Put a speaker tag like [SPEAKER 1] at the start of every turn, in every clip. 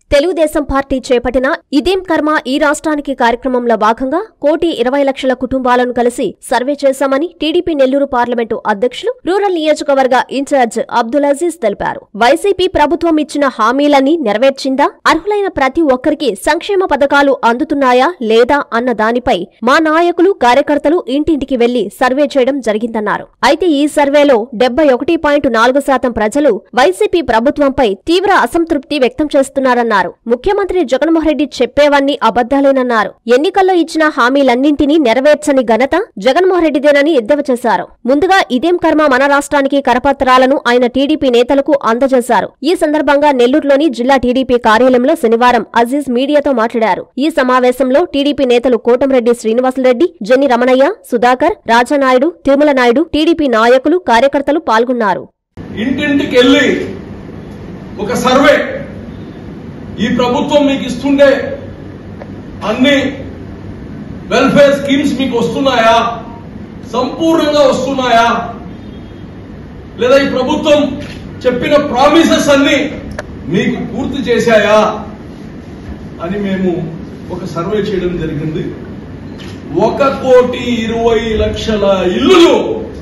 [SPEAKER 1] Telugu Desam party చేపట్టిన ఇదేం కర్మ ఈ రాష్ట్రానికి కార్యక్రమంలో భాగంగా కోటి ఇరవై లక్షల కుటుంబాలను కలిసి సర్వే చేశామని టీడీపీ నెల్లూరు పార్లమెంటు అధ్యక్షులు రూరల్ నియోజకవర్గ ఇన్ఛార్జ్ అబ్దుల్ అజీజ్ తెలిపారు వైసీపీ ప్రభుత్వం ఇచ్చిన హామీలన్నీ నెరవేర్చిందా అర్హులైన ప్రతి ఒక్కరికి సంక్షేమ పథకాలు అందుతున్నాయా లేదా అన్న దానిపై మా నాయకులు కార్యకర్తలు ఇంటింటికి వెళ్లి సర్వే చేయడం జరిగిందన్నారు అయితే ఈ సర్వేలో డెబ్బై ఒకటి పాయింట్ నాలుగు శాతం ప్రజలు వైసీపీ ప్రభుత్వంపై తీవ్ర అసంతృప్తి వ్యక్తం చేస్తున్నారన్నారు ముఖ్యమంత్రి జగన్మోహన్ రెడ్డి చెప్పేవన్నీ అబద్దాలేనన్నారు ఎన్నికల్లో ఇచ్చిన హామీలన్నింటినీ నెరవేర్చని ఘనత జగన్మోహన్ రెడ్డిదేనని ఎద్దేవా చేశారు ముందుగా ఇదేం కర్మ మన రాష్ట్రానికి కరపత్రాలను ఆయన టీడీపీ నేతలకు అందజేశారు ఈ సందర్భంగా నెల్లూరులోని జిల్లా టీడీపీ కార్యాలయంలో శనివారం అజీజ్ మీడియాతో మాట్లాడారు ఈ సమావేశంలో టీడీపీ నేతలు కోటంరెడ్డి శ్రీనివాసరెడ్డి జెన్ని రమణయ్య సుధాకర్ రాజానాయుడు తిరుమల నాయుడు టీడీపీ నాయకులు కార్యకర్తలు పాల్గొన్నారు
[SPEAKER 2] ఇంటింటికి వెళ్ళి ఒక సర్వే ఈ ప్రభుత్వం మీకు ఇస్తుండే అన్ని వెల్ఫేర్ స్కీమ్స్ మీకు వస్తున్నాయా సంపూర్ణంగా వస్తున్నాయా లేదా ఈ ప్రభుత్వం చెప్పిన ప్రామిసెస్ అన్ని మీకు పూర్తి చేశాయా అని మేము ఒక సర్వే చేయడం జరిగింది ఒక కోటి ఇరవై లక్షల ఇల్లులు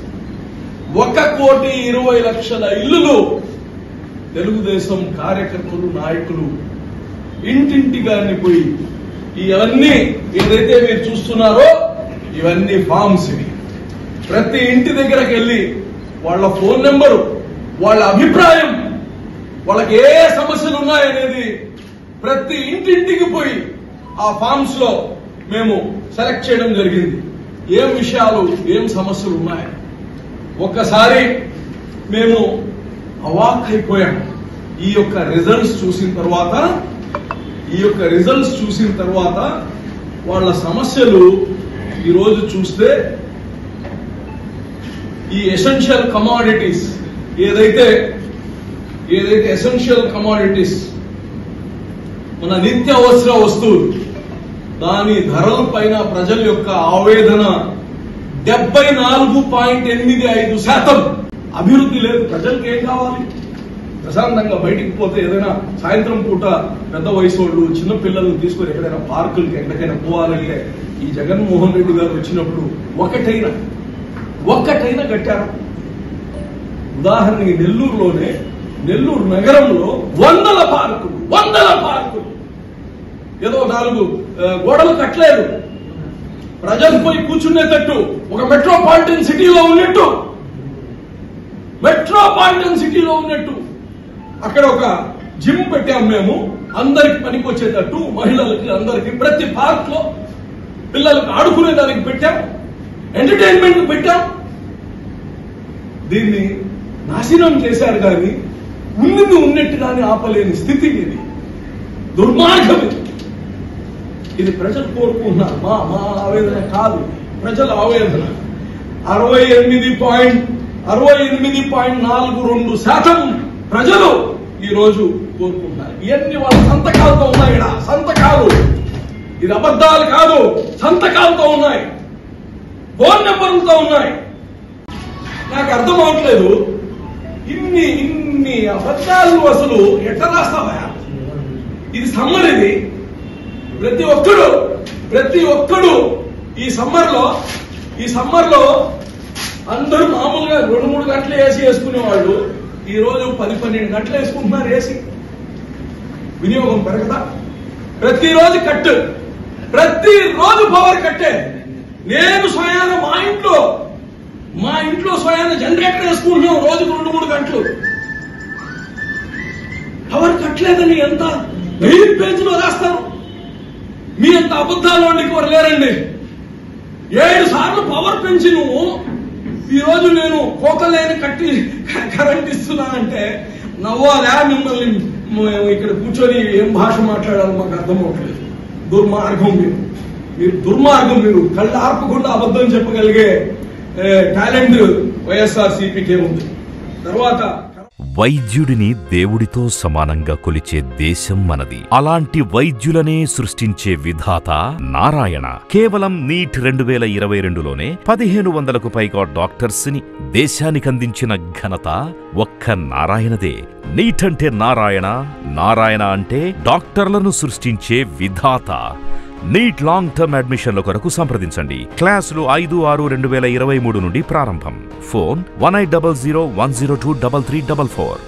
[SPEAKER 2] ఒక కోటి ఇరవై లక్షల ఇల్లులు తెలుగుదేశం కార్యకర్తలు నాయకులు ఇంటింటిగా పోయి ఇవన్నీ ఏదైతే మీరు చూస్తున్నారో ఇవన్నీ ఫామ్స్ ఇవి ప్రతి ఇంటి దగ్గరకు వెళ్ళి వాళ్ళ ఫోన్ నెంబరు వాళ్ళ అభిప్రాయం వాళ్ళకి ఏ సమస్యలు ఉన్నాయనేది ప్రతి ఇంటింటికి పోయి ఆ ఫామ్స్ లో మేము సెలెక్ట్ చేయడం జరిగింది ఏం విషయాలు ఏం సమస్యలు ఉన్నాయి ఒక్కసారి మేము అవాక్ అయిపోయాం ఈ యొక్క రిజల్ట్స్ చూసిన తర్వాత ఈ యొక్క రిజల్ట్స్ చూసిన తర్వాత వాళ్ళ సమస్యలు ఈరోజు చూస్తే ఈ ఎసెన్షియల్ కమాడిటీస్ ఏదైతే ఏదైతే ఎసెన్షియల్ కమాడిటీస్ మన నిత్యావసర వస్తువులు దాని ధరల పైన ప్రజల యొక్క ఆవేదన డెబ్బై నాలుగు పాయింట్ ఎనిమిది ఐదు శాతం అభివృద్ధి లేదు ప్రజలకు ఏం కావాలి ప్రశాంతంగా బయటికి పోతే ఏదైనా సాయంత్రం పూట పెద్ద వయసు వాళ్ళు చిన్న పిల్లల్ని తీసుకొని ఎక్కడైనా పార్కులకి ఎక్కడికైనా పోవాలంటే ఈ జగన్మోహన్ రెడ్డి గారు వచ్చినప్పుడు ఒకటైనా ఒక్కటైనా కట్టారు ఉదాహరణకి నెల్లూరులోనే నెల్లూరు నగరంలో వందల పార్కులు వందల పార్కులు ఏదో నాలుగు ఆ, గోడలు కట్టలేదు ప్రజలు పోయి కూర్చునేటట్టు ఒక మెట్రోపాలిటన్ సిటీలో ఉన్నట్టు మెట్రోపాలిటన్ సిటీలో ఉన్నట్టు అక్కడ ఒక జిమ్ పెట్టాం మేము అందరికి పనికి వచ్చేటట్టు మహిళలకి అందరికి ప్రతి పార్క్ లో పిల్లలకు ఆడుకునే దానికి పెట్టాం ఎంటర్టైన్మెంట్ పెట్టాం దీన్ని నాశనం చేశారు కానీ ఉన్నది ఉన్నట్టుగానే ఆపలేని స్థితి ఇది దుర్మార్గం ఇది. ఇది ప్రజలు కోరుకుంటున్నారు మా మా ఆవేదన కాదు ప్రజల ఆవేదన అరవై ఎనిమిది పాయింట్ అరవై ఎనిమిది పాయింట్ నాలుగు రెండు శాతం ప్రజలు ఈ రోజు కోరుకుంటున్నారు ఇవన్నీ వాళ్ళ సంతకాలతో ఉన్నాయి ఈడ. సంతకాలు ఇది అబద్ధాలు కాదు సంతకాలతో ఉన్నాయి ఫోన్ నెంబర్లతో ఉన్నాయి నాకు అర్థం అవట్లేదు ఇన్ని ఇన్ని అబద్ధాలు అసలు ఎట్లా రాస్తావా ఇది సమ్మర్ ఇది ప్రతి ఒక్కడు ప్రతి ఒక్కడు ఈ సమ్మర్ లో ఈ సమ్మర్ లో అందరూ మామూలుగా రెండు మూడు గంటలు ఏసీ వేసుకునేవాళ్ళు ఈ రోజు పది పన్నెండు గంటలు వేసుకుంటున్నారు ఏసీ వినియోగం పెరగదా ప్రతిరోజు కట్టు ప్రతిరోజు పవర్ కట్టే నేను స్వయాన మా ఇంట్లో మా ఇంట్లో స్వయాన జనరేటర్ వేసుకుంటున్నాం రోజుకు రెండు మూడు గంటలు పవర్ కట్టలేదని ఎంత వెయ్యి పేజీలో రాస్తారు మీ అంత అబద్ధాలు ఎవరు లేరండి ఏడు సార్లు పవర్ పెంచి నువ్వు ఈ రోజు నేను కోకలేని కట్టి కరెంట్ ఇస్తున్నానంటే నవ్వాలా మిమ్మల్ని మ- ఇక్కడ కూర్చొని ఏం భాష మాట్లాడాలో మాకు అర్థం అవ్వట్లేదు దుర్మార్గం మీరు మీరు దుర్మార్గం మీరు కళ్ళు ఆర్పకుండా అబద్ధం చెప్పగలిగే టాలెంట్ వైఎస్ఆర్ సిపికే ఉంది తర్వాత
[SPEAKER 3] వైద్యుడిని దేవుడితో సమానంగా కొలిచే దేశం మనది అలాంటి వైద్యులనే సృష్టించే విధాత నారాయణ కేవలం నీట్ రెండు వేల ఇరవై రెండులోనే పదిహేను వందలకు పైగా డాక్టర్స్ ని దేశానికి అందించిన ఘనత ఒక్క నారాయణదే నీట్ అంటే నారాయణ నారాయణ అంటే డాక్టర్లను సృష్టించే విధాత నీట్ లాంగ్ టర్మ్ అడ్మిషన్ల కొరకు సంప్రదించండి క్లాసులు ఐదు ఆరు రెండు వేల ఇరవై మూడు నుండి ప్రారంభం phone one eight double zero one zero two double three double four